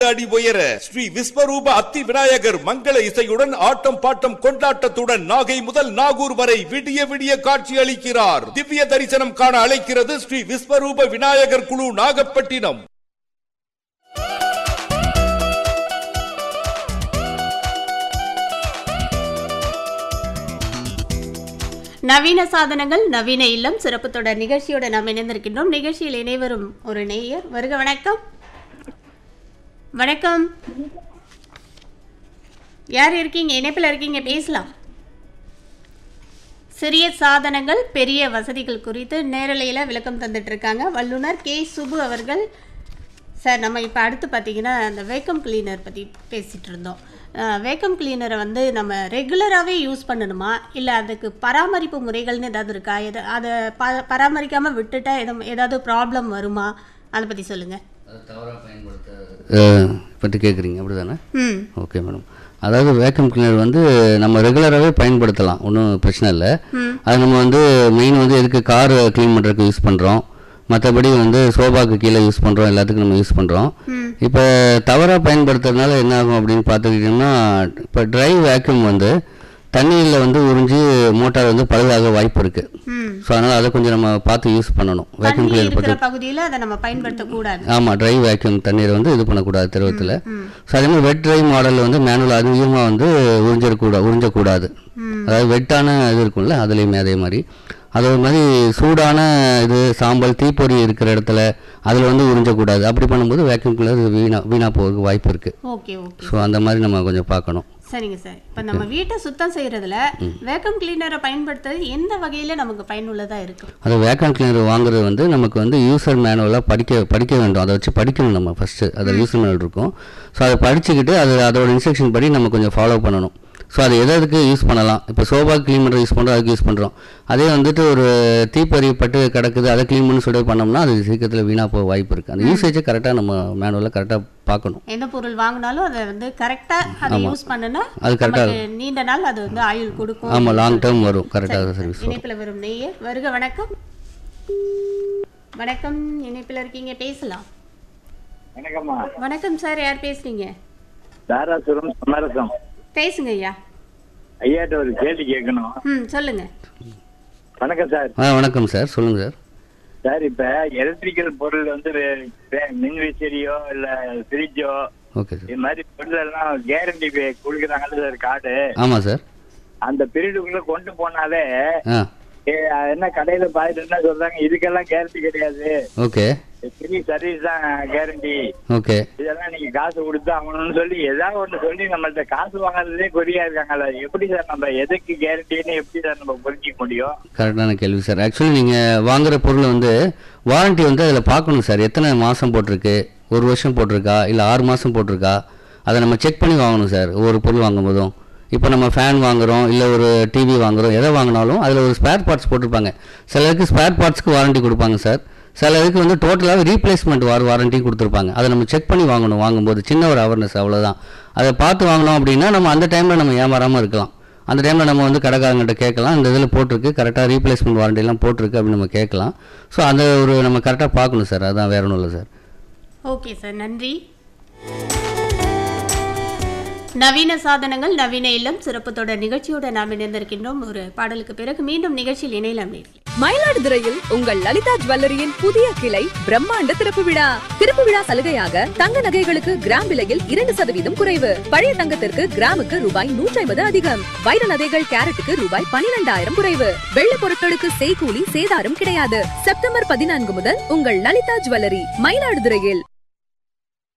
அடி உயர ஸ்ரீ விஸ்வரூப அத்தி விநாயகர் மங்கள இசையுடன் ஆட்டம் பாட்டம் கொண்டாட்டத்துடன் நாகை முதல் நாகூர் வரை விடிய விடிய காட்சி அளிக்கிறார் திவ்ய தரிசனம் காண அழைக்கிறது ஸ்ரீ விஸ்வரூப விநாயகர் குழு நாகப்பட்டினம் நவீன சாதனங்கள் நவீன இல்லம் சிறப்பு தொடர் நிகழ்ச்சியோட நாம் இணைந்திருக்கின்றோம் நிகழ்ச்சியில் இணைவரும் ஒரு நேயர் வருக வணக்கம் வணக்கம் யார் இருக்கீங்க இணைப்பில் இருக்கீங்க பேசலாம் சிறிய சாதனங்கள் பெரிய வசதிகள் குறித்து நேரலையில் விளக்கம் தந்துட்டு இருக்காங்க வல்லுனர் கே சுபு அவர்கள் சார் நம்ம இப்போ அடுத்து பார்த்தீங்கன்னா அந்த வேக்கம் கிளீனர் பற்றி பேசிகிட்டு இருந்தோம் வேக்கம் கிளீனரை வந்து நம்ம ரெகுலராகவே யூஸ் பண்ணணுமா இல்லை அதுக்கு பராமரிப்பு முறைகள்னு ஏதாவது இருக்கா எது அதை ப பராமரிக்காமல் விட்டுட்டா எதுவும் ஏதாவது ப்ராப்ளம் வருமா அதை பற்றி சொல்லுங்கள் அது தவறாக பயன்படுத்த பற்றி கேட்குறீங்க அப்படி தானே ம் ஓகே மேடம் அதாவது வேக்கம் கிளீனர் வந்து நம்ம ரெகுலராகவே பயன்படுத்தலாம் ஒன்றும் பிரச்சனை இல்லை அது நம்ம வந்து மெயின் வந்து எதுக்கு கார் க்ளீன் பண்ணுறதுக்கு யூஸ் பண்ணுறோம் மற்றபடி வந்து சோபாக்கு கீழே யூஸ் பண்ணுறோம் எல்லாத்துக்கும் நம்ம யூஸ் பண்ணுறோம் இப்போ தவறாக பயன்படுத்துறதுனால என்ன ஆகும் அப்படின்னு பார்த்துக்கிட்டிங்கன்னா இப்போ ட்ரை வேக்யூம் வந்து தண்ணியில் வந்து உறிஞ்சி மோட்டார் வந்து பழுதாக வாய்ப்பு இருக்குது ம் ஸோ அதனால் அதை கொஞ்சம் நம்ம பார்த்து யூஸ் பண்ணணும் வேக்யூம் தண்ணி கிளீனர் இருக்கிற பற்றி பகுதியில் அதை நம்ம பயன்படுத்தக்கூடாது ஆமாம் ட்ரை வேக்யூம் தண்ணீரை வந்து இது பண்ணக்கூடாது திரவத்தில் ஸோ அதே மாதிரி வெட் ட்ரை மாடலில் வந்து மேனுவல் அதிகமாக வந்து உறிஞ்சிடக்கூடாது உறிஞ்சக்கூடாது அதாவது வெட்டான இது இருக்கும்ல அதுலேயுமே அதே மாதிரி அது ஒரு மாதிரி சூடான இது சாம்பல் தீப்பொறி இருக்கிற இடத்துல அதில் வந்து உறிஞ்சக்கூடாது அப்படி பண்ணும்போது வேக்யூம் கிளர் வீணா வீணாக போகிறதுக்கு வாய்ப்பு இருக்குது ஓகே ஓகே ஸோ அந்த மாதிரி நம்ம கொஞ்சம் பார்க்கணும் சரிங்க சார் இப்போ நம்ம வீட்டை சுத்தம் செய்யறதுல வேக்கம் கிளீனரை பயன்படுத்துறது எந்த வகையில் நமக்கு பயனுள்ளதாக இருக்கும் அது வேக்கம் கிளீனர் வாங்குறது வந்து நமக்கு வந்து யூசர் மேனுவலாக படிக்க படிக்க வேண்டும் அதை வச்சு படிக்கணும் நம்ம ஃபஸ்ட்டு அதில் யூசர் மேனுவல் இருக்கும் ஸோ அதை படிச்சுக்கிட்டு அது அதோட இன்ஸ்ட்ரக்ஷன் படி நம்ம கொஞ்சம் ஃபாலோ பண்ணணும் ஸோ அது எது எதுக்கு யூஸ் பண்ணலாம் இப்போ சோபா க்ளீன் பண்ணுறது யூஸ் பண்ணுறோம் அதுக்கு யூஸ் பண்ணுறோம் அதே வந்துட்டு ஒரு தீப்பறிப்பட்டு கிடக்குது அதை க்ளீன் பண்ணி சொல்லி பண்ணோம்னா அது சீக்கிரத்தில் வீணாக போக வாய்ப்பு இருக்குது அந்த யூசேஜை கரெக்டாக நம்ம மேனுவலாக கரெக்டாக பார்க்கணும் எந்த பொருள் வாங்கினாலும் அதை வந்து கரெக்டாக அதை யூஸ் பண்ணுனா அது correct ஆ நமக்கு நீண்ட நாள் அது வந்து ஆயுள் கொடுக்கும் ஆமாம் லாங் டேர்ம் வரும் கரெக்டாக சர்வீஸ் வரும் இணைப்பில் வரும் நேயர் வருக வணக்கம் வணக்கம் இணைப்பில் இருக்கீங்க பேசலாம் வணக்கம்மா வணக்கம் சார் யார் பேசுறீங்க தாராசுரம் சமரசம் பேசுங்க ஐயா ஐயாட்ட ஒரு கேள்வி கேட்கணும் ம் சொல்லுங்க வணக்கம் சார் ஆ வணக்கம் சார் சொல்லுங்கள் சார் சார் இப்ப எலக்ட்ரிக்கல் பொருள் வந்து வே- வே- மின் விசிறியோ இல்ல ஃப்ரிட்ஜோ ஓகே சார் இது மாதிரி பொருள் எல்லாம் கேரண்டி கொடுக்குறாங்கல்ல சார் கார்டு ஆமாம் சார் அந்த பீரியடுக்குள்ள கொண்டு போனாலே ஆ ஏ, என்ன கடையில பாத்துட்டு என்ன சொல்றாங்க இதுக்கெல்லாம் கேரண்டி கிடையாது ஓகே ஃப்ரீ சர்வீஸ் தான் கேரண்டி ஓகே இதெல்லாம் நீங்க காசு கொடுத்து ஆகணும்னு சொல்லி ஏதாவது ஒண்ணு சொல்லி நம்மள்ட்ட காசு வாங்குறதுலே குறியா இருக்காங்கல்ல எப்படி சார் நம்ம எதுக்கு கேரண்டின்னு எப்படி சார் நம்ம புரிஞ்சிக்க முடியும் கரெக்டான கேள்வி சார் ஆக்சுவலி நீங்கள் வாங்குற பொருள் வந்து வாரண்டி வந்து அதில் பார்க்கணும் சார் எத்தனை மாதம் போட்டிருக்கு ஒரு வருஷம் போட்டிருக்கா இல்லை ஆறு மாதம் போட்டிருக்கா அதை நம்ம செக் பண்ணி வாங்கணும் சார் ஒவ்வொரு பொருள் வாங்கும்போதும் இப்போ நம்ம ஃபேன் வாங்குறோம் இல்லை ஒரு டிவி வாங்குறோம் எதை வாங்கினாலும் அதில் ஒரு ஸ்பேர் பார்ட்ஸ் போட்டிருப்பாங்க சிலருக்கு ஸ்பேர் பார்ட்ஸ்க்கு வாரண்டி கொடுப்பாங்க சார் சிலருக்கு வந்து டோட்டலாக ரீப்ளேஸ்மெண்ட் வார் வாரண்டி கொடுத்துருப்பாங்க அதை நம்ம செக் பண்ணி வாங்கணும் வாங்கும்போது சின்ன ஒரு அவேர்னஸ் அவ்வளோதான் அதை பார்த்து வாங்கினோம் அப்படின்னா நம்ம அந்த டைமில் நம்ம ஏமாறாமல் இருக்கலாம் அந்த டைமில் நம்ம வந்து கடைக்காரங்கிட்ட கேட்கலாம் இந்த இதில் போட்டிருக்கு கரெக்டாக ரீப்ளேஸ்மெண்ட் வாரண்டிலாம் போட்டிருக்கு அப்படின்னு நம்ம கேட்கலாம் ஸோ அந்த ஒரு நம்ம கரெக்டாக பார்க்கணும் சார் அதான் வேற ஒன்றும் இல்லை சார் ஓகே சார் நன்றி நவீன சாதனங்கள் நவீன இல்லம் சிறப்பு தொடர் நிகழ்ச்சியோட நாம் இணைந்திருக்கின்றோம் ஒரு பாடலுக்கு பிறகு மீண்டும் நிகழ்ச்சியில் இணையலாம் நேர்களே மயிலாடுதுறையில் உங்கள் லலிதா ஜுவல்லரியின் புதிய கிளை பிரம்மாண்ட திறப்பு விழா திறப்பு விழா சலுகையாக தங்க நகைகளுக்கு கிராம் விலையில் இரண்டு சதவீதம் குறைவு பழைய தங்கத்திற்கு கிராமுக்கு ரூபாய் நூற்றி ஐம்பது அதிகம் வைர நகைகள் கேரட்டுக்கு ரூபாய் பனிரெண்டாயிரம் குறைவு வெள்ள பொருட்களுக்கு செய்கூலி சேதாரம் கிடையாது செப்டம்பர் பதினான்கு முதல் உங்கள் லலிதா ஜுவல்லரி மயிலாடுதுறையில்